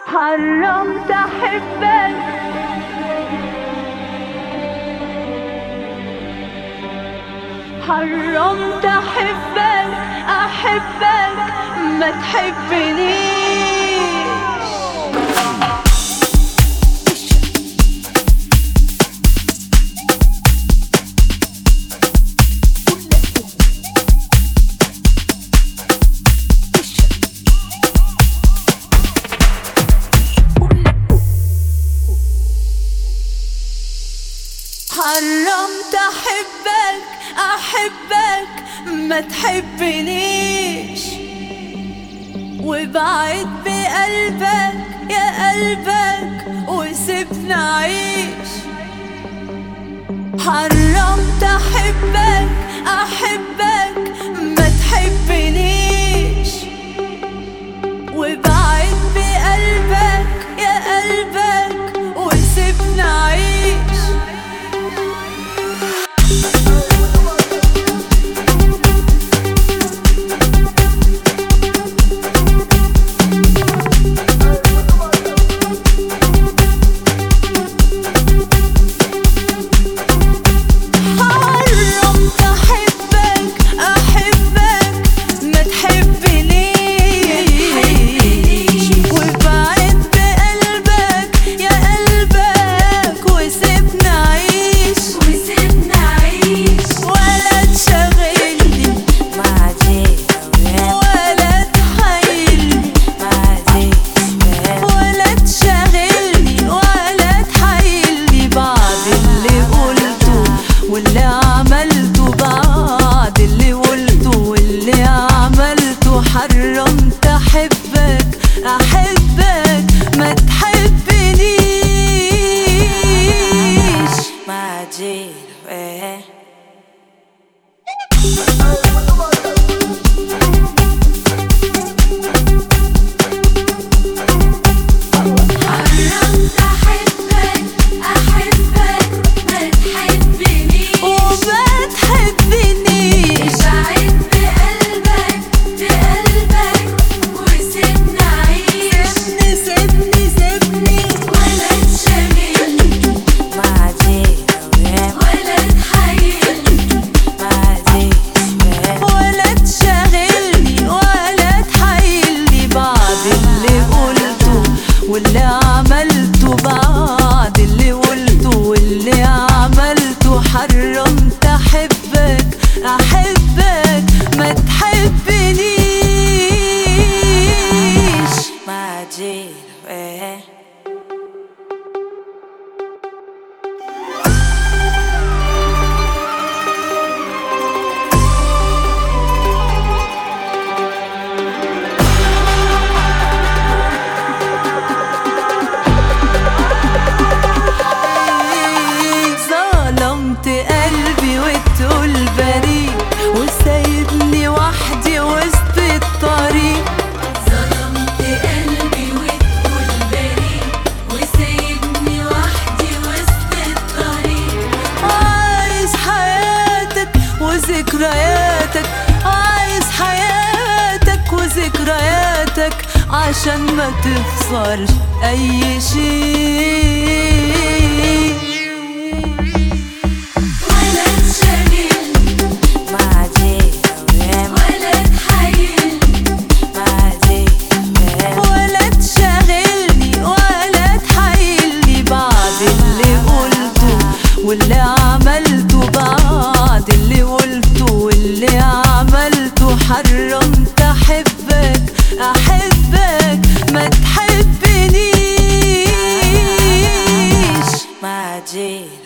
حرمت احبك حرمت احبك احبك ما تحبنيش حرمت احبك احبك ما تحبنيش وبعد بقلبك يا قلبك وسيبني اعيش حرمت احبك احبك ما تحبنيش وبعد بقلبك يا قلبك وسيبني اعيش حرمت احبك احبك ما تحبنيش وبعد بقلبك يا قلبك وسيبني اعيش وسيبني أعيش ولا تشغلني مع جيبك ولا تحايلني مع جيبك ولا تشغلني ولا تحايلني بعد اللي قلته واللي عملته بعد اللي قلته واللي عملته حرمت احبك احبك ما تحبنيش مع جيبك حرمت أحبك أحبك ما تحبنيش وما تحبنيش بعد بقلبك بقلبك وسيبني أعيش سيبني سيبني سيبني ولا تشغلني مع جيبك ولا تحايلني مع جيبك ولا تشغلني ولا تحايلني بعد اللي قلته واللي عملته بعد اللي قلته واللي عملته حرمت احبك احبك ما تحبنيش مع جيبك ظلمت قلبي وتقول بريء وسايبني وحدي وسط الطريق ظلمت قلبي وتقول بريء وسايبني وحدي وسط الطريق عايز حياتك وذكرياتك عايز حياتك وذكرياتك عشان ما تخسرش اي شيء ولا تشغلني مع جيبك ولا تحايلني مع جيبك ولا تشغلني ولا تحايلني بعد اللي قلته واللي عملته بعد اللي قلته واللي عملته حرمت احبك احبك ما تحبنيش مع جيبك